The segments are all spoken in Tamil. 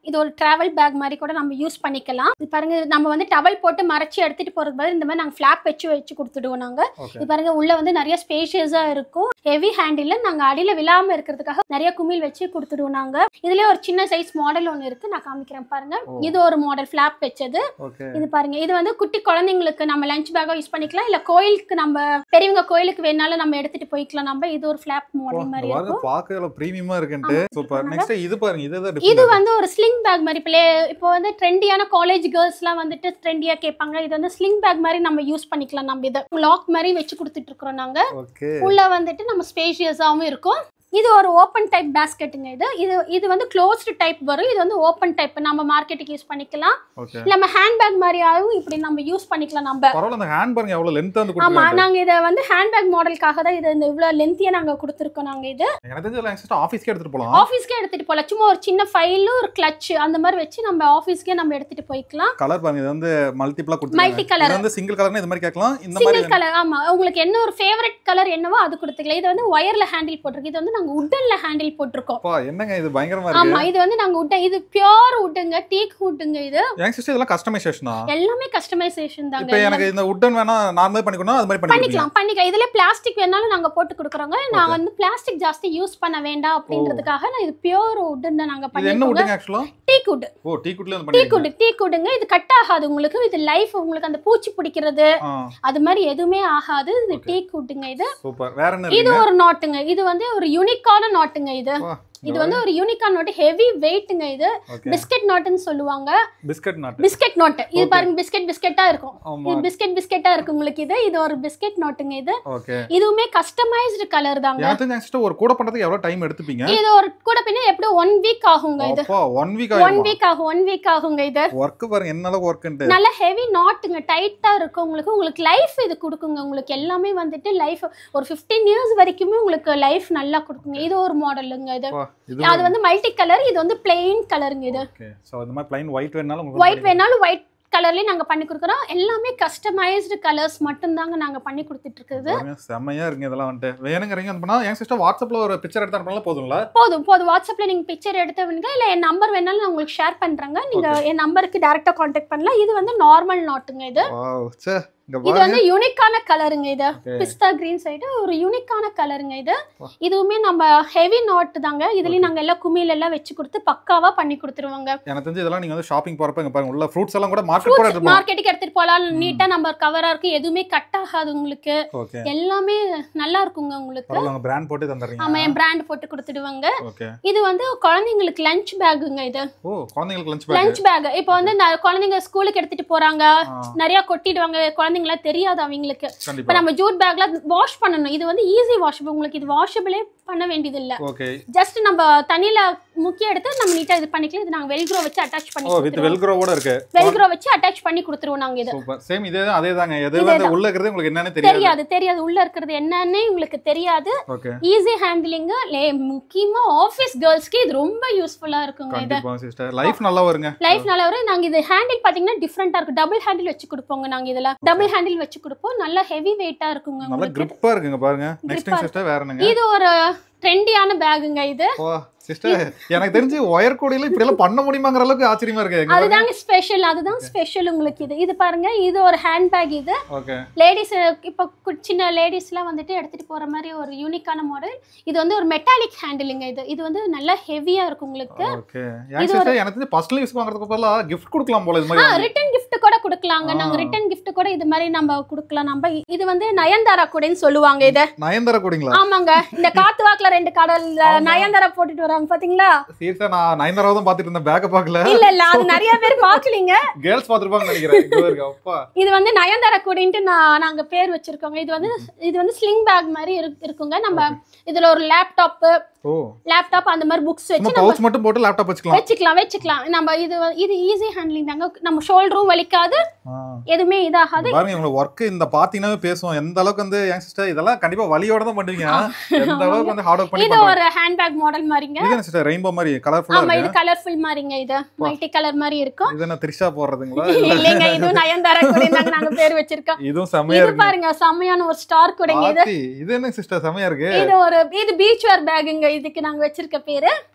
இது ஒரு டிராவல் பேக் மாதிரி கூட நம்ம யூஸ் பண்ணிக்கலாம் இது பாருங்க நம்ம வந்து டவல் போட்டு மறைச்சு எடுத்துட்டு போறது பதில் இந்த மாதிரி நாங்க ஃபிளாப் வச்சு வச்சு கொடுத்துடுவோம் நாங்க ஓகே இது பாருங்க உள்ள வந்து நிறைய ஸ்பேஷியஸா இருக்கும் ஹெவி ஹேண்டில் நாங்க அடியில விழாம இருக்கிறதுக்காக நிறைய குமிழ் வச்சு கொடுத்துடுவோம் நாங்க இதுலயே ஒரு சின்ன சைஸ் மாடல் ஒன்னு இருக்கு நான் காமிக்கிறேன் பாருங்க ஓ. இது ஒரு மாடல் ஃபிளாப் வச்சது ஓகே இது பாருங்க இது வந்து குட்டி குழந்தைங்களுக்கு நம்ம லஞ்ச் பேக்கா யூஸ் பண்ணிக்கலாம் இல்ல கோயிலுக்கு நம்ம பெரியவங்க கோயிலுக்கு வேணாலும் நம்ம எடுத்துட்டு போய்க்கலாம் நம்ம இது ஒரு ஃபிளாப் மாடல் மாதிரி பாருங்க இருக்கும் பார்க்க எவ்வளவு பிரீமியமா இருக்குன்ட்டு சூப்பர் பாருங்க. நெக்ஸ்ட் இது பாருங்க இது தான் இது different. வந்து ஒரு ஸ்லிங் பேக் மாதிரி பிளே இப்போ வந்து ட்ரெண்டியான காலேஜ் கேர்ள்ஸ்லாம் வந்துட்டு ட்ரெண்டியா கேட்பாங்க இது வந்து ஸ்லிங் பேக் மாதிரி நம்ம யூஸ் பண்ணிக்கலாம் நம்ம இதை லாக் மாதிரி வச்சு கொடுத்துட்டு இருக்கிறோம் நாங்க ஓகே உள்ள வந்துட்டு நம்ம ஸ்பேஷியஸாகவும் இருக்கும் இது ஒரு ஓப்பன் டைப் பேஸ்கெட்டுங்க இது இது இது வந்து க்ளோஸ்டு டைப் வரும் இது வந்து ஓப்பன் டைப் நம்ம மார்க்கெட்டுக்கு யூஸ் பண்ணிக்கலாம் ஓகே இல்ல நம்ம ஹேண்ட்பேக் மாதிரியாகவும் இப்படி நம்ம யூஸ் பண்ணிக்கலாம் நம்ம பரவாயில்ல அந்த ஹேண்ட் பாருங்க எவ்வளவு லென்த் வந்து ஆமா கொடுத்துருக்காங்க நாங்க இதை வந்து ஹேண்ட்பேக் மாடலுக்காக தான் இது இந்த இவ்வளவு லென்த்தியா நாங்க கொடுத்துருக்கோம் நாங்க இது எனக்கு தெரிஞ்சு எக்ஸ்ட்ரா ஆஃபீஸ்க்கே எடுத்துட்டு போலாம் ஆஃபீஸ்க்கே எடுத்துட்டு போகலாம் சும்மா ஒரு சின்ன ஃபைலு ஒரு கிளச் அந்த மாதிரி வச்சு நம்ம ஆஃபீஸ்க்கே நம்ம எடுத்துட்டு போய்க்கலாம் கலர் பாருங்க இது வந்து மல்டிபிளா கொடுத்துருக்காங்க மல்டி கலர் இது வந்து சிங்கிள் கலர்னா இது மாதிரி கேட்கலாம் இந்த மாதிரி சிங்கிள் கலர் ஆமா உங்களுக்கு என்ன ஒரு ஃபேவரட் கலர் என்னவோ அது கொடுத்துக்கலாம் இது வந்து ஒயர்ல ஹேண்டில் போட்டிருக்கு இது வந்து நாங்க உட்டன்ல ஹேண்டில் போட்டிருக்கோம் அப்பா என்னங்க இது பயங்கரமா இருக்கு ஆமா இது வந்து நாங்க உட்டன் இது பியோர் உட்டுங்க டீக் உட்டுங்க இது என் சிஸ்டர் இதெல்லாம் கஸ்டமைசேஷனா எல்லாமே கஸ்டமைசேஷன் இப்போ தாங்க எனக்கு இந்த உட்டன் வேணா நார்மலே பண்ணிக்கணும் அது மாதிரி பண்ணிக்கலாம் பண்ணிக்கலாம் பண்ணிக்கலாம் இதுல பிளாஸ்டிக் வேணாலும் நாங்க போட்டு கொடுக்குறோங்க நான் வந்து பிளாஸ்டிக் ஜாஸ்தி யூஸ் பண்ண வேண்டாம் அப்படின்றதுக்காக நான் இது பியோர் உட்டன் நாங்க இது என்ன பண்ணிருக்கோங்க உட்டுங்க ஆக்சுவலா டீக் உட் ஓ டீ குட்ல வந்து டீ பண்ணிருக்கீங்க குடு டீ குடுங்க இது கட் ஆகாது உங்களுக்கு இது லைஃப் உங்களுக்கு அந்த பூச்சி பிடிக்கிறது ஆ அது மாதிரி எதுவுமே ஆகாது இது Okay. டீ குட்டுங்க இது சூப்பர் வேற என்ன இது இருக்குங்க ஒரு நாட்டுங்க இது வந்து ஒரு யூனிக்கான நாட்டுங்க இது வா, இது வந்து ஒரு யூனிக்கான நாட்டு ஹெவி வெயிட்டுங்க இது ஓகே பிஸ்கட் நாட்டுன்னு சொல்லுவாங்க பிஸ்கட் நாட் பிஸ்கட் நாட்டு இது Okay. பாருங்க பிஸ்கட் பிஸ்கெட்டா இருக்கும் ஆமா இது பிஸ்கட் பிஸ்கெட்டா இருக்கு உங்களுக்கு இது இது ஒரு பிஸ்கட் நாட்டுங்க இது ஓகே இதுவுமே கஸ்டமைஸ்டு கலர் தாங்க எனக்கு தெரிஞ்ச சிஸ்டர் ஒரு கூட பண்றதுக்கு எவ்வளவு டைம் எடுத்துப்பீங்க இது ஒரு கூட பின்ன எப்படி ஒன் வீக் ஆகுங்க இது அப்பா ஒன் வீக் ஒன் ஆகும் வீக் ஆகும் ஒன் வீக் ஆகுங்க இது ஒர்க் பாருங்க என்ன அளவுக்கு ஒர்க்ன்ட்டு நல்ல ஹெவி நாட்டுங்க டைட்டா இருக்கும் உங்களுக்கு உங்களுக்கு லைஃப் இது கொடுக்குங்க உங்களுக்கு எல்லாமே வந்துட்டு லைஃப் ஒரு 15 இயர்ஸ் வரைக்குமே உங்களுக்கு லைஃப் நல்லா கொடுக்குங்க இது ஒரு மாடலுங்க இது இது அது வந்து மல்டி கலர் இது வந்து பிளெயின் கலருங்க இது ஓகே சோ இந்த மாதிரி ப்ளைன் ஒயிட் வேணாலும் உங்களுக்கு ஒயிட் வேணாலும் ஒயிட் கலர்லயே நாங்க பண்ணி கொடுக்குறோம் எல்லாமே கஸ்டமைஸ்டு கலர்ஸ் மட்டும்தாங்க நாங்க பண்ணி கொடுத்துட்டு இருக்குது பாருங்க, செம்மையா இருக்குங்க இதெல்லாம் வந்துட்டு வேணுங்கிறீங்க வந்து பண்ணா என் சிஸ்டர் வாட்ஸ்அப்ல ஒரு பிக்சர் எடுத்து அனுப்பினாலும் போதுங்களா போதும் போதும் வாட்ஸ்அப்ல நீங்க பிக்சர் எடுத்தவங்க இல்ல என் நம்பர் வேணாலும் நான் உங்களுக்கு ஷேர் பண்றேங்க நீங்க என் நம்பருக்கு டைரக்டா காண்டாக்ட் பண்ணலாம் இது வந்து நார்மல் நாட்டுங்க இது வாவ் சே இங்க இது பாருங்க வந்து யூனிக்கான கலருங்க இது Okay. பிஸ்தா கிரீன் சைடு ஒரு யூனிக்கான கலருங்க இது வா. இதுவுமே நம்ம ஹெவி நாட் தாங்க இதுலயும் நாங்க எல்லாம் குமிழ் எல்லாம் வச்சு கொடுத்து பக்காவா பண்ணி கொடுத்துருவாங்க எனக்கு தெரிஞ்சு இதெல்லாம் நீங்க வந்து ஷாப்பிங் போறப்ப இங்க பாருங்க உள்ள ஃப்ரூட்ஸ் எல்லாம் கூட மார்க்கெட் கூட எடுத்து மார்க்கெட்டுக்கு எடுத்துட்டு போலாம் நீட்டா நம்ம கவரா இருக்கு எதுவுமே கட் ஆகாது உங்களுக்கு ஓகே எல்லாமே நல்லா இருக்குங்க உங்களுக்கு பரவாயில்ல பிராண்ட் போட்டு ஆமா தந்துடுறீங்க என் பிராண்ட் போட்டு கொடுத்துடுவாங்க ஓகே இது வந்து குழந்தைங்களுக்கு லஞ்ச் பேக்குங்க இது ஓ குழந்தைங்களுக்கு லஞ்ச் பேக் லஞ்ச் பேக் இப்போ வந்து ந- குழந்தைங்க ஸ்கூலுக்கு எடுத்துட்டு போறாங்க நிறைய கொட்டிடுவாங்க குழந்தைங்களா தெரியாது அவங்களுக்கு இப்ப கண்டிப்பா நம்ம ஜூட் பேக்ல வாஷ் பண்ணணும் இது வந்து ஈஸி வாஷ் உங்களுக்கு இது வாஷபிளே பண்ண வேண்டியது இல்ல ஓகே ஜஸ்ட் நம்ம தண்ணியில முக்கி எடுத்து நம்ம நீட்டா இது பண்ணிக்கலாம் இது நாங்க வெல்க்ரோ வச்சு அட்டாச் பண்ணி ஓ வித் வெல்க்ரோவோட இருக்கு வெல்க்ரோ வச்சு அட்டாச் பண்ணி கொடுத்துருவோம் நாங்க இது சூப்பர் சேம் இதே தான் அதே தாங்க எது இதே வந்து உள்ள இருக்கிறது உங்களுக்கு என்னன்னு தெரியாது தெரியாது தெரியாது உள்ள இருக்கிறது என்னன்னு உங்களுக்கு தெரியாது ஓகே ஈஸி ஹேண்டிலிங் முக்கியமா ஆபீஸ் கேர்ள்ஸ்க்கு இது ரொம்ப யூஸ்ஃபுல்லா இருக்குங்க இது கண்டிப்பா சிஸ்டர் லைஃப் நல்லா வருங்க லைஃப் நல்லா வரும் நாங்க இது ஹேண்டில் பாத்தீங்கன்னா டிஃப்ரெண்டா இருக்கும் டபுள் ஹேண்டில் வச்சு கொடுப்போங்க நாங்க இதுல டபுள் ஹேண்டில் வச்சு கொடுப்போம் நல்லா ஹெவி வெயிட்டா இருக்குங்க நல்லா உங்களுக்கு கிரிப்பா இருக்குங்க பாருங்க நெக்ஸ்ட் Grip-ஆ சிஸ்டர் வேற என்னங்க இது ஒரு ட்ரெண்டியான பேக்குங்க இது ஓ சிஸ்டர் எனக்கு தெரிஞ்சு ஒயர் கோடியில இப்படி எல்லாம் பண்ண முடியுமாங்கிற அளவுக்கு ஆச்சரியமா இருக்கு எங்க பாருங்க அதுதாங்க ஸ்பெஷல் அதுதான் ஸ்பெஷல் உங்களுக்கு இது இது பாருங்க இது ஒரு ஹேண்ட் பேக் இது ஓகே லேடிஸ் இப்போ கு- சின்ன லேடிஸ்லாம் வந்துட்டு எடுத்துட்டு போற மாதிரி ஒரு யூனிக்கான மாடல் இது வந்து ஒரு மெட்டாலிக் ஹேண்டிலுங்க இது இது வந்து நல்லா ஹெவியா இருக்கும் உங்களுக்கு ஓகே என் சிஸ்டர் எனக்கு தெரிஞ்சு பர்சனல் யூஸ் வாங்குறதுக்கு பதிலா கிஃப்ட் கொடுக்கலாம் போல இது ஆ மாதிரி ரிட்டன் gift கூட கொடுக்கலாங்க நாங்க ஆ. ரிட்டன் gift கூட இது மாதிரி நம்ம கொடுக்கலாம் நம்ம இது வந்து நயன்தாரா கூடன்னு சொல்லுவாங்க இத நயன்தர கூடிங்களா ஆமாங்க இந்த காத்து வாக்குல ரெண்டு கடல்ல ஆமா. நயன்தாரா போட்டுட்டு வராங்க பாத்தீங்களா சீரியஸா நான் நயன்தராவை தான் பாத்துட்டு இருந்தேன் பேக்க பாக்கல இல்ல இல்ல அது நிறைய பேர் பாக்கலீங்க கேர்ள்ஸ் பாத்துருப்பாங்க நினைக்கிறேன் இங்க இருக்கு அப்பா இது வந்து நயன்தாரா கூடின்ட்டு நான் நாங்க பேர் வச்சிருக்கோங்க இது வந்து இது வந்து ஸ்லிங் பேக் மாதிரி இருக்கு- இருக்குங்க நம்ம இதுல ஒரு லேப்டாப் ஓ லேப்டாப் அந்த மாதிரி புக்ஸ் சும்மா வச்சு நம்ம பவுச் மட்டும் போட்டு லேப்டாப் வச்சுக்கலாம் வச்சுக்கலாம் வச்சுக்கலாம் நம்ம இது வ- இது ஈஸி ஹேண்ட்லிங் தாங்க நம்ம ஷோல்டரும் வலிக்காது ஆ. எதுவுமே இதாகாது பாருங்க உங்களுக்கு ஒர்க் இந்த பாத்தீங்கன்னா பேசுவோம் எந்த அளவுக்கு வந்து என் சிஸ்டர் இதெல்லாம் கண்டிப்பா வலியோட தான் பண்ணுவீங்க எந்த அளவுக்கு வந்து ஹார்ட் ஒர்க் பண்ணி இது பண்றீங்க ஒரு ஹேண்ட்பேக் மாடல் மாதிரிங்க இது என்ன சிஸ்டர் ரெயின்போ மாதிரி கலர்ஃபுல்லா ஆமா இது இருக்கு கலர்ஃபுல் மாதிரிங்க இது மல்டி கலர் மாதிரி இருக்கும் இது என்ன த்ரிஷா போடுறதுங்களா இல்லைங்க இதுவும் நயன்தாரா கூடங்க நாங்க பேர் வச்சிருக்கோம் இதுவும் செமையா இது இருக்கு பாருங்க செம்மையான ஒரு ஸ்டார் கூடங்க இது ஆத்தி, இது என்ன சிஸ்டர் செமையா இருக்கு இது ஒரு இது பீச் வேர் பேக்குங்க இதுக்கு நாங்க வச்சிருக்க பேரு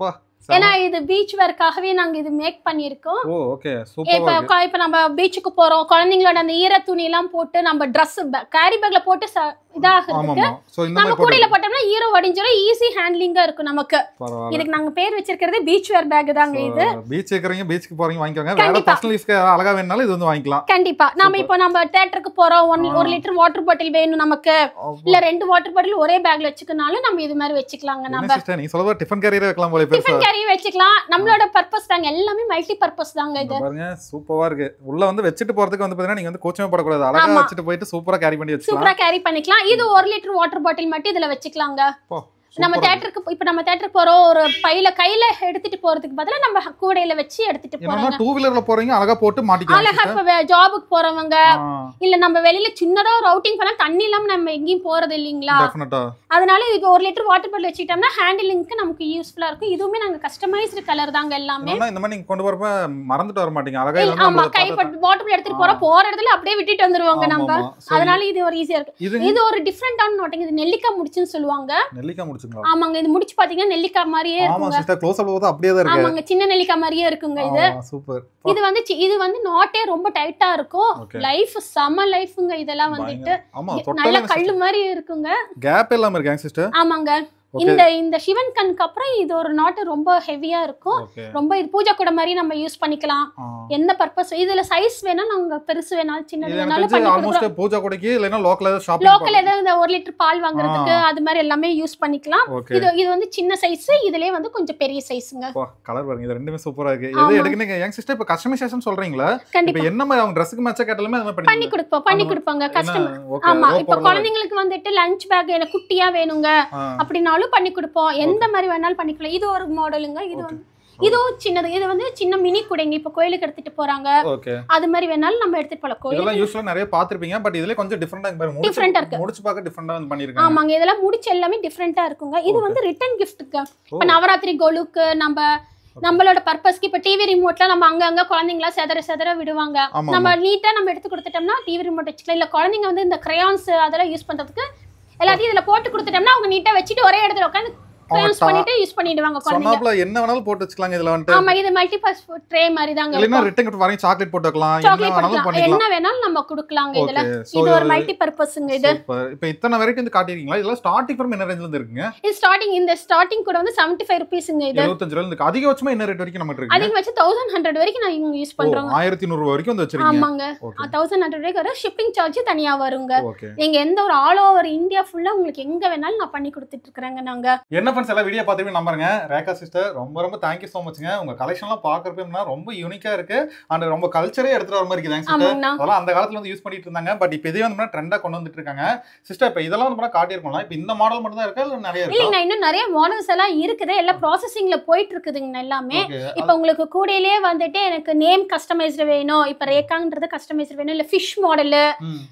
ஏன்னா இது பீச் வேர்க்காகவே நாங்க இது மேக் பண்ணியிருக்கோம் ஓ ஓகே இப்ப சூப்பரா இருக்கு க- இப்ப நம்ம பீச்சுக்கு போறோம் குழந்தைங்களோட அந்த ஈர துணி எல்லாம் போட்டு நம்ம ட்ரெஸ் கேரி பேக்ல போட்டு ச- ஆமா இதாகிறதுக்கு ஆமா சோ இந்த நம்ம மாதிரி கூடையில போட்டு போட்டோம்னா ஈரம் வடிஞ்சிடும் ஈஸி ஹேண்ட்லிங்கா இருக்கும் நமக்கு பரவாயில்ல இதுக்கு நாங்க பேர் வச்சிருக்கிறது பீச் வேர் பேக் தாங்க இது பீச் இருக்கிறீங்க பீச்சுக்கு போறீங்க வாங்கிக்கோங்க வேற கண்டிப்பா. பர்சனல் யூஸ்க்கு அழகா வேணாலும் இது வந்து வாங்கிக்கலாம் கண்டிப்பா நாம Super. இப்போ நம்ம தேட்டருக்கு போறோம் ஒன் ஆ. ஒரு லிட்டர் வாட்டர் பாட்டில் வேணும் நமக்கு இல்ல ரெண்டு வாட்டர் பாட்டில் ஒரே பேக்ல வச்சுக்கனாலும் நம்ம இது மாதிரி வச்சுக்கலாங்க என்ன நம்ம சிஸ்டர் நீங்க சொல்லுவா டிஃபன் கேரியர் வைக்கலாம் போல பெருசா டிஃபன் கேரி வச்சுக்கலாம் நம்மளோட பர்பஸ் தாங்க எல்லாமே மல்டி பர்பஸ் தாங்க இது இங்க பாருங்க சூப்பரா இருக்கு உள்ள வந்து வச்சுட்டு போறதுக்கு வந்து பாத்தீங்கன்னா நீங்க வந்து கோச்சமே போடக்கூடாது அழகா ஆமா. வச்சுட்டு போயிட்டு சூப்பரா கேரி பண்ணி வச்சுக்கலாம் சூப்பரா கேரி பண்ணிக்கலாம் இது ஒரு லிட்டர் வாட்டர் பாட்டில் மட்டும் இதுல வச்சுக்கலாங்க போ, நம்ம சூப்பரா இருக்கு. தேட்டருக்கு இப்ப நம்ம தேட்டருக்கு போறோம் ஒரு பையில கையில எடுத்துட்டு போறதுக்கு பதிலா நம்ம கூடையில வச்சு எடுத்துட்டு என்னன்னா போறோங்க டூ வீலர்ல போறீங்க அழகா போட்டு மாட்டிக்கலாம் அழகா sister. இப்ப ஜாபுக்கு போறவங்க ஆ, இல்ல நம்ம வெளியில சின்னதா ஒரு அவுட்டிங் பண்ணா தண்ணி இல்லாம நம்ம எங்கேயும் போறது இல்லைங்களா definite ஆ. அதனால இது ஒரு லிட்டர் வாட்டர் பாட்டில் வச்சுக்கிட்டோம்னா ஹேண்டிலிங்க்கு நமக்கு யூஸ்ஃபுல்லா இருக்கும் இதுவுமே நாங்க கஸ்டமைஸ்டு கலர் தாங்க எல்லாமே என்னன்னா இந்த மாதிரி நீங்க கொண்டு போறப்ப மறந்துட்டு வர மாட்டீங்க அழகா இல்ல, இது வந்து ஆமா நம்மள கை பார்த்தா- பாட்டில் எடுத்துட்டு போறோம் ஆ. போற இடத்துல அப்படியே விட்டுட்டு வந்துருவாங்க ஆமா, நம்ம ஆமா. சரி. அதனால இது ஒரு ஈஸியா இருக்கு இது இது ஒரு டிஃப்ரெண்டான நோட்டிங் இது நெல்லிக்காய் முடிச்சுன்னு சொல்லுவாங்க நெல்லிக்காய் முடிச்சுங்களா ஆமாங்க இது முடிச்சு பாத்தீங்கன்னா நெல்லிக்காய் மாதிரியே ஆமா இருக்குங்க சிஸ்டர் க்ளோஸ் அப் பார்த்தா அப்படியே தான் இருக்கு ஆமாங்க சின்ன நெல்லிக்காய் மாதிரியே இருக்குங்க இது சூப்பர் இது வந்து சி- இது வந்து நாட்டே ரொம்ப டைட்டா இருக்கும் ஓகே லைஃப் செம லைஃப்ங்க இதெல்லாம் வந்துட்டு ஆமா நல்ல தொட்டாலே கல்லு மாதிரி இருக்குங்க கேப் இல்லாம இருக்காங்க சிஸ்டர் ஆமாங்க ஓகே இந்த இந்த சிவன் கண்க்கு அப்புறம் இது ஒரு நாட்டு ரொம்ப ஹெவியா இருக்கும் ஓகே ரொம்ப இது பூஜை கூட மாதிரி நம்ம யூஸ் பண்ணிக்கலாம் எந்த பர்பஸ் இதுல சைஸ் வேணா நாங்க பெருசு வேணாலும் சின்னது இது எனக்கு வேணாலும் தெரிஞ்சு பண்ணி கொடுக்குறோம் ஆல்மோஸ்ட் பூஜா கொடைக்கு இல்லைன்னா லோக்கல் ஏதாவது ஷாப்பிங் லோக்கல் ஏதாவது இந்த ஒரு லிட்டர் பால் வாங்குறதுக்கு அது மாதிரி எல்லாமே யூஸ் பண்ணிக்கலாம் ஓகே இது இது வந்து சின்ன சைஸ் இதுலயே வந்து கொஞ்சம் பெரிய சைஸுங்க கலர் பாருங்க இது ரெண்டுமே சூப்பரா இருக்கு ஆமா. எது எடுக்குனீங்க யங் சிஸ்டர் இப்ப கஸ்டமைசேஷன் சொல்றீங்களா இப்ப கண்டிப்பா என்ன மாதிரி அவங்க ட்ரெஸ்க்கு மேட்சா கேட்டாலுமே அது மாதிரி பண்ணி கொடுப்போம் பண்ணி ஆமா. கொடுப்பாங்க கஸ்டம் ஓகே ஆமா இப்ப குழந்தைங்களுக்கு வந்துட்டு லஞ்ச் பேக் எனக்கு குட்டியா வேணுங்க அப்படின்னாலும் பண்ணி கொடுப்போம் எந்த மாதிரி வேணாலும் பண்ணிக்கலாம் இது ஒரு மாடலுங்க இது Okay. வந்து இதுவும் சின்னது இது வந்து சின்ன மினி குடைங்க இப்ப கோயிலுக்கு எடுத்துட்டு போறாங்க ஓகே அது மாதிரி வேணாலும் நம்ம எடுத்துட்டு போலாம் கோயில் இதெல்லாம் யூஸ்வலா நிறைய பாத்திருப்பீங்க பட் இதுல கொஞ்சம் டிஃபரெண்டா பாருங்க Different ஆ இருக்கு. முடிச்சு பார்க்க டிஃபரெண்டா வந்து பண்ணிருக்காங்க ஆமாங்க இதெல்லாம் முடிச்சு எல்லாமே டிஃப்ரெண்டா இருக்குங்க இது Okay. வந்து ரிட்டர்ன் கிஃப்ட்டுங்க ஓ, இப்ப நவராத்திரி கொலுக்கு நம்ம நம்மளோட பர்பஸ்க்கு இப்ப டிவி ரிமோட்ல நம்ம அங்கங்க குழந்தைங்களா செதற செதற விடுவாங்க ஆமா நம்ம நீட்டா நம்ம எடுத்து கொடுத்துட்டோம்னா டிவி ரிமோட் வச்சுக்கலாம் இல்ல குழந்தைங்க வந்து இந்த கிரையான்ஸ் அதெல்லாம் யூஸ் பண்றதுக்கு எல்லாத்தையும் இதுல போட்டு கொடுத்துட்டோம்னா அவங்க நீட்டா வச்சுட்டு ஒரே இடத்துல உட்காந்து கிரையான்ஸ் ta- பண்ணிட்டு யூஸ் பண்ணிடுவாங்க குழந்தைங்க சொன்னாப்ல என்ன வேணாலும் போட்டு வச்சுக்கலாங்க இதுல வந்துட்டு ஆமா இது மல்டிபர்ஸ் ட்ரே மாதிரி தாங்க இல்லைன்னா இருக்கும் ரிட்டன் கிஃப்ட் வாங்கி சாக்லேட் போட்டு வைக்கலாம் என்ன சாக்லேட் வேணாலும் பண்ணலாம் பண்ணிக்கலாம் என்ன வேணாலும் நம்ம கொடுக்கலாங்க இதுல ஓகே சோ இது ஒரு மல்டி பர்பஸ்ங்க இது சூப்பர் இப்போ இத்தனை வெரைட்டி வந்து காட்டிருக்கீங்களா இதெல்லாம் ஸ்டார்டிங் ஃப்ரம் என்ன ரேஞ்சில இருந்து இருக்குங்க இது ஸ்டார்டிங் இந்த ஸ்டார்டிங் கூட வந்து செவன்டி ஃபைவ் ருபீஸுங்க இது எழுபத்தஞ்சு ரூபாய் இருக்கு அதிகபட்சமா என்ன ரேட் வரைக்கும் நம்ம இருக்கு அதிகம் வச்சு தௌசண்ட் ஹண்ட்ரட் வரைக்கும் நான் இவங்க யூஸ் பண்றோங்க ஆயிரத்தி நூறு வரைக்கும் வந்து வச்சிருக்கீங்க ஆமாங்க ஓகே தௌசண்ட் ஹண்ட்ரட் வரைக்கும் வரும் ஷிப்பிங் சார்ஜ் தனியா வருங்க ஓகே நீங்க எந்த ஒரு ஆல் ஓவர் இந்தியா ஃபுல்லா உங்களுக்கு எங்க வேணாலும் நான் பண்ணி கொடுத்துட்டு இருக்கிறேங்க நாங்க என்ன ஃப்ரெண்ட்ஸ் எல்லாம் வீடியோ பார்த்துட்டு நம்புறேங்க ரேகா சிஸ்டர் ரொம்ப ரொம்ப தேங்க்யூ ஸோ மச்ங்க உங்க கலெக்ஷன்லாம் பார்க்கறப்ப ரொம்ப யூனிக்கா இருக்கு அண்ட் ரொம்ப கல்ச்சரே எடுத்துட்டு வர மாதிரி இருக்குதாங்க சிஸ்டர் ஆமாங்கண்ணா அதெல்லாம் அந்த காலத்துல வந்து யூஸ் பண்ணிட்டு இருந்தாங்க பட் இப்போ இதே வந்து ட்ரெண்டா கொண்டு வந்துட்டு இருக்காங்க சிஸ்டர் இப்போ இதெல்லாம் வந்து காட்டியிருக்கோம்ல இப்போ இந்த மாடல் மட்டும் தான் இருக்கா இல்ல நிறைய இருக்கா இல்லைங்க இன்னும் நிறைய மாடல்ஸ் எல்லாம் இருக்குது எல்லாம் ப்ராசஸிங்ல போயிட்டு இருக்குதுங்க எல்லாமே ஓகே இப்போ உங்களுக்கு கூடையிலே வந்துட்டு எனக்கு நேம் கஸ்டமைஸ்டு வேணும் இப்போ ரேக்கான்றது கஸ்டமைஸ்டு வேணும் இல்லை ஃபிஷ் மாடலு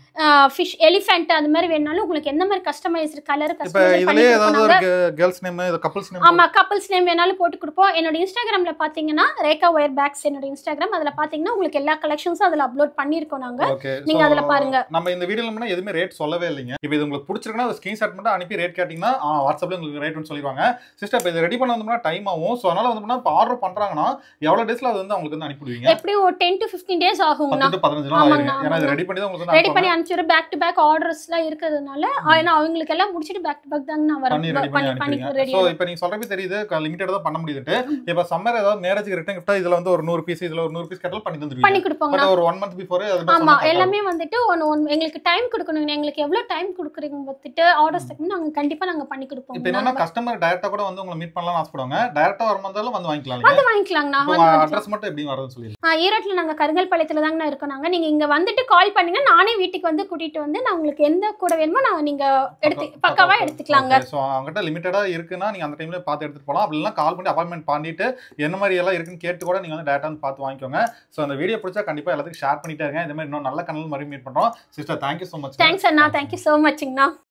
ஃபிஷ் எலிஃபென்ட் அந்த மாதிரி வேணாலும் உங்களுக்கு எந்த மாதிரி கஸ்டமைஸ்டு கலர் இப்போ கஸ்டமைஸ் பண்ணி இதுலயே ஏதாவது கொடுப்பாங்க ஒரு கேர்ள்ஸ் நேம் இது கப்பல்ஸ் நேம் ஆமா கப்பல்ஸ் நேம் வேணாலும் போட்டு கொடுப்போம் என்னோட இன்ஸ்டாகிராம்ல பாத்தீங்கன்னா ரேகா ஒயர் பேக்ஸ் என்னோட இன்ஸ்டாகிராம் அதுல பாத்தீங்கன்னா உங்களுக்கு எல்லா கலெக்ஷன்ஸும் அதுல அப்லோட் பண்ணிருக்கோம் நாங்க ஓகே நீங்க அதுல பாருங்க. நம்ம இந்த வீடியோல நம்ம எதுவுமே ரேட் சொல்லவே இல்லைங்க இப்போ இது உங்களுக்கு பிடிச்சிருக்குன்னா ஒரு ஸ்கிரீன்ஷாட் மட்டும் அனுப்பி ரேட் கேட்டிங்கன்னா ஆ, வாட்ஸ்அப்ல உங்களுக்கு ரேட் சொல்லிடுவாங்க சிஸ்டர் இப்போ இது ரெடி பண்ண வந்தோம்னா டைம் ஆகும் ஸோ அதனால வந்து இப்போ ஆர்டர் பண்றாங்கன்னா எவ்வளவு டேஸ்ல அது வந்து அவங்களுக்கு வந்து அனுப்பிடுவீங்க எப்படியும் ஒரு டென் டு ஃபிஃப்டீன் டேஸ் ஆகுங்கண்ணா பத்து to பதினஞ்சு நாள் ஆமாங்கண்ணா, ஆயிருங்க ஏன்னா இது ஆமாங்கண்ணா. ரெடி பண்ணி தான் உங்களுக்கு வந்து ரெடி பண்ணி அனுப்புவாங்க. அனுப்பிச்சிடும் பேக் டு பேக் ஆர்டர்ஸ்லாம் இருக்கிறதுனால ஏன்னா அவங்களுக்கு எல்லாம் முடிச்சிட்டு பேக் டு பேக் தாங்க நான் பண்ணி ரெடி வரேன் பண்ணி பண்ணி பண்ணி அனுப்பிடுங்க ரெடி ஸோ இப்போ நீங்க சொல்றப்ப தெரியுது லிமிட்டட் தான் பண்ண முடியுது இப்போ சம்மர் ஏதாவது மேரேஜ்க்கு ரிட்டன் கிஃப்டா இதுல வந்து ஒரு நூறு பீஸ் இதுல ஒரு நூறு பீஸ் கேட்டாலும் பண்ணி பண்ணி தந்துருவீங்க கொடுப்போங்கண்ணா பட் ஒரு ஒன் மந்த் பிஃபோர் அது மாதிரி ஆமா சொன்னா correct ஆ எல்லாமே வந்துட்டு ஒன்னு ஒன்னு எங்களுக்கு டைம் கொடுக்கணும் எங்களுக்கு எவ்வளவு டைம் கொடுக்குறீங்க பார்த்துட்டு ஆர்டர்ஸ் நாங்க கண்டிப்பா நாங்க பண்ணி இப்போ கொடுப்போம் என்னன்னா நாங்க கஸ்டமர் டைரக்டா கூட வந்து உங்களை மீட் பண்ணலாம்னு ஆசைப்படுவாங்க டைரக்டா வரும்போதாலும் வந்து வாங்கிக்கலாம் இல்லையா? வந்து வாங்கிக்கலாங்கண்ணா இப்போ வந்து உங்க வாங்கிக்கலாம். அட்ரஸ் மட்டும் எப்படி வருதுன்னு சொல்லி ஆ, ஈரோட்ல நாங்க கருங்கல் பாளையத்துல தாங்கண்ணா இருக்கோம் நாங்க நீங்க இங்க வந்துட்டு கால் பண்ணுங்க நானே வீட்டுக்கு வந்து கூட்டிட்டு வந்து நான் உங்களுக்கு எந்த கூட வேணுமோ நான் நீங்க எடுத்து பக்காவா எடுத்துக்கலாங்க ஸோ அவங்ககிட்ட லிமிட்டடா இருக்குன்னா நீங்க அந்த டைம்ல பார்த்து எடுத்துட்டு போகலாம் அப்படி இல்லைன்னா கால் பண்ணி அப்பாயின்மெண்ட் பண்ணிட்டு என்ன மாதிரி எல்லாம் இருக்குன்னு கேட்டு கூட நீங்க வந்து டேட்டா வந்து பார்த்து வாங்கிக்கோங்க ஸோ அந்த வீடியோ பிடிச்சா கண்டிப்பா எல்லாத்துக்கும் ஷேர் பண்ணிட்டே இருங்க இந்த மாதிரி இன்னும் நல்ல கனல் மாதிரி மீட் பண்றோம் sister thank you so much thanks அண்ணா தேங்க்யூ ஸோ மச்ங்கண்ணா